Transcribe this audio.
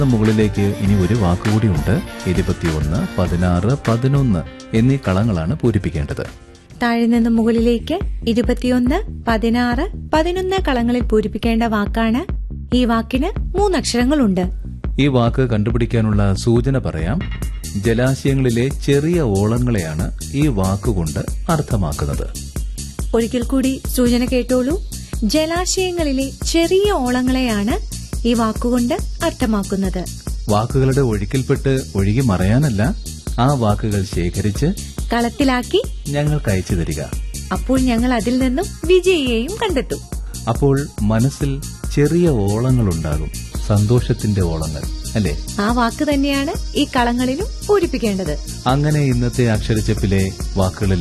മുകളിലേക്ക് ഇനി ഒരു വാക്കുകൂടി ഉണ്ട് ഇരുപത്തിയൊന്ന് പതിനാറ് പതിനൊന്ന് എന്നീ കളങ്ങളാണ് പൂരിപ്പിക്കേണ്ടത് താഴെ നിന്ന് മുകളിലേക്ക് ഇരുപത്തിയൊന്ന് പതിനാറ് പതിനൊന്ന് കളങ്ങളിൽ പൂരിപ്പിക്കേണ്ട വാക്കാണ് ഈ വാക്കിന് മൂന്നക്ഷരങ്ങളുണ്ട് ഈ വാക്ക് കണ്ടുപിടിക്കാനുള്ള സൂചന പറയാം ജലാശയങ്ങളിലെ ചെറിയ ഓളങ്ങളെയാണ് ഈ വാക്കുകൊണ്ട് അർത്ഥമാക്കുന്നത് ഒരിക്കൽ കൂടി സൂചന കേട്ടോളൂ ജലാശയങ്ങളിലെ ചെറിയ ഓളങ്ങളെയാണ് ഈ വാക്കുകൊണ്ട് അർത്ഥമാക്കുന്നത് വാക്കുകളുടെ ഒഴുക്കിൽപ്പെട്ട് ഒഴുകി മറയാനല്ല ആ വാക്കുകൾ ശേഖരിച്ച് കളത്തിലാക്കി ഞങ്ങൾക്ക് അയച്ചു തരിക അപ്പോൾ ഞങ്ങൾ അതിൽ നിന്നും വിജയിയെയും കണ്ടെത്തും അപ്പോൾ മനസ്സിൽ ചെറിയ ഓളങ്ങളുണ്ടാകും സന്തോഷത്തിന്റെ ഓളങ്ങൾ അല്ലേ ആ വാക്ക് തന്നെയാണ് ഈ കളങ്ങളിലും പൂരിപ്പിക്കേണ്ടത് അങ്ങനെ ഇന്നത്തെ അക്ഷരച്ചപ്പിലെ വാക്കുകളിൽ